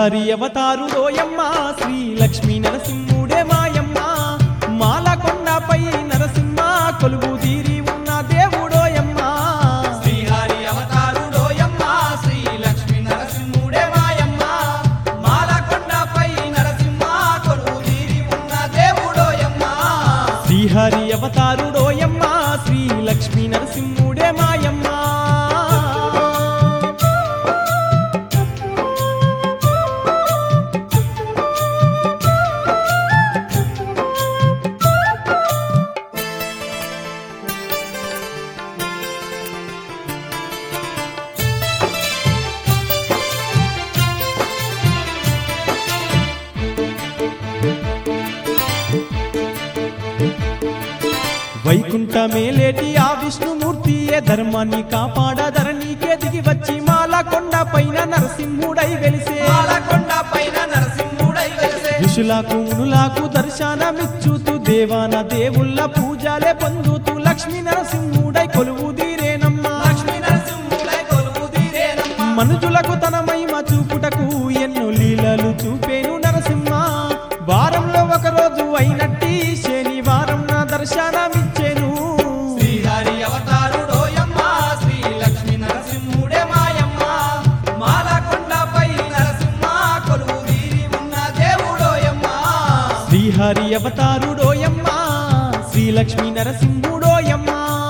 శ్రీహరి అవతారు రోయమ్మ శ్రీ లక్ష్మీ నరసింహుడే మాయమ్మ మాలకొండపై నరసింహ కొలువు తీరి ఉన్న దేవుడోయమ్మ శ్రీహరి అవతారుడోయమ్మ శ్రీ లక్ష్మీ నరసింహుడే మాయమ్మ మాలకొండపై నరసింహ కొలువు తీరి ఉన్న దేవుడోయమ్మ శ్రీహరి అవతారు రోయమ్మ శ్రీ లక్ష్మీ నరసింహుడే మాయమ్మ వైకుంఠమేలేటి ఆ విష్ణుమూర్తియే ధర్మాన్ని కాపాడ ధరణికే దిగి వచ్చి మాల కొండ పైన నరసింహుడై వెలిసే మాలకొండ పైన నరసింహుడై వెలిసే ఋషులకు మునులకు దర్శనమిచ్చుతూ దేవాన దేవుళ్ళ పూజలే పొందుతూ లక్ష్మీ నరసింహుడై కొలువు తీరేనమ్మా లక్ష్మీ నరసింహుడై కొలువు తీరేనమ్మ మనుజులకు తన మహిమ చూపుటకు ఎన్నో లీలలు చూపేను నరసింహ వారంలో ఒక రోజు అయినట్టి శనివారం నా దర్శనమిచ్చేను శ్రీహరి అవతారుడోయమ్మ శ్రీ లక్ష్మీ నరసింహుడే మాయమ్మ మాలకొండపై నరసింహ కొలువు తీరి ఉన్న దేవుడోయమ్మ శ్రీహరి అవతారుడోయమ్మ శ్రీలక్ష్మీ నరసింహుడోయమ్మ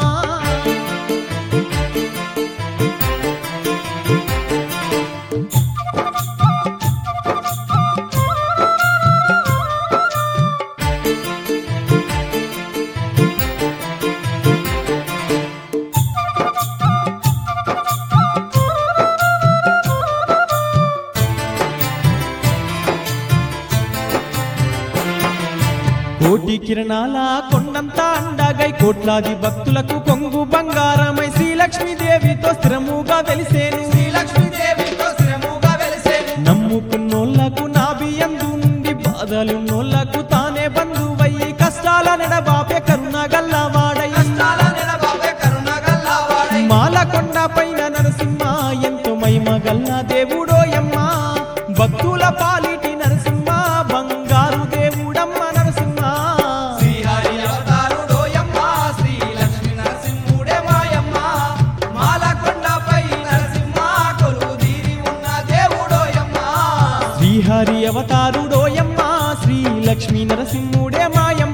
కోటి కిరణాల కొండంత అండగై కోట్లాది భక్తులకు కొంగు బంగారమై శ్రీలక్ష్మీదేవితో స్థిరముగా వెలిసేను శ్రీలక్ష్మీదేవితో శ్రముగా వెలిసేను నమ్ముకున్నోళ్లకు నాభియందు నుండి బాధలున్నోళ్లకు తానే బంధువయ్యి కష్టాల నెడబాపే కరుణ గల్లవాడై కష్టాల నిలబాబే కరుణ గల్లవాడై మాలకొండ పైన నరసింహ ఎంతో మహిమ గల్ల దేవుడోయమ్మ భక్తుల పాలిటి నరసింహ బంగారు దేవుడమ్మ నరసింహ శ్రీహరి అవతారుడోయమ్మ శ్రీ లక్ష్మీ నరసింహుడే మాయమ్మ మాలకొండపై నరసింహ కొలువు తీరి ఉన్న దేవుడోయమ్మ శ్రీహరి అవతారుడోయమ్మ శ్రీ లక్ష్మీ నరసింహుడే మాయమ్మ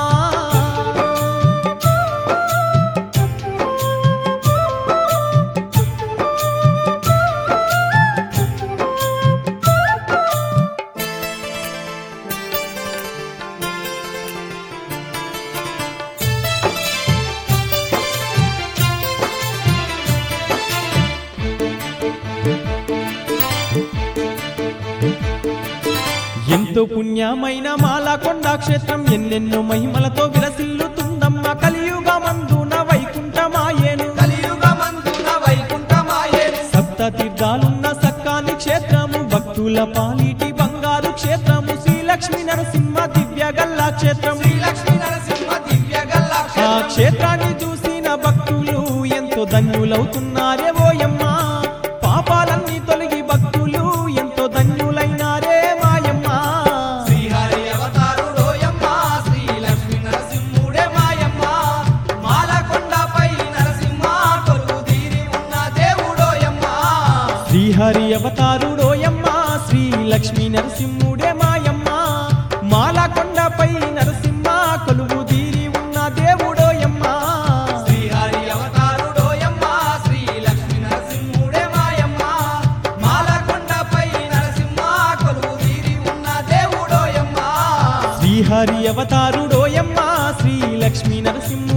ఎంతో పుణ్యమైన మాలకొండ క్షేత్రం ఎన్నెన్నో మహిమలతో విలసిల్లుతుందమ్మ కలియుగమందున వైకుంఠమాయేను కలియుగమందున వైకుంఠమాయేను సప్త తీర్థాలున్న సక్కాని క్షేత్రము భక్తుల పాలిటి బంగారు క్షేత్రము శ్రీలక్ష్మీ నరసింహ దివ్య గల్లా క్షేత్రం శ్రీ లక్ష్మీ నరసింహ దివ్య గల్లా ఆ క్షేత్రాన్ని చూసిన భక్తులు ఎంతో ధన్యులవుతున్నారే ఓయమ్మ పాపాలన్నీ తొలగి భక్తులు ఎంతో ధన్యులైనారే మాయమ్మ శ్రీహరి అవతారుడోయమ్మ శ్రీ లక్ష్మీ నరసింహుడే మాయమ్మ మాలకొండపై నరసింహ కొలువు తీరి ఉన్న దేవుడోయమ్మ శ్రీహరి అవతారుడోయమ్మ శ్రీ లక్ష్మీ నరసింహుడే మాయమ్మ మాలకొండపై నరసింహ కొలువు తీరి ఉన్న దేవుడోయమ్మ శ్రీహరి అవతారుడోయమ్మ శ్రీ లక్ష్మీ నరసింహుడే మాయమ్మ మాలకొండపై నరసింహ కొలువు తీరి ఉన్న దేవుడోయమ్మ శ్రీహరి అవతారుడోయమ్మ శ్రీ లక్ష్మీ నరసింహ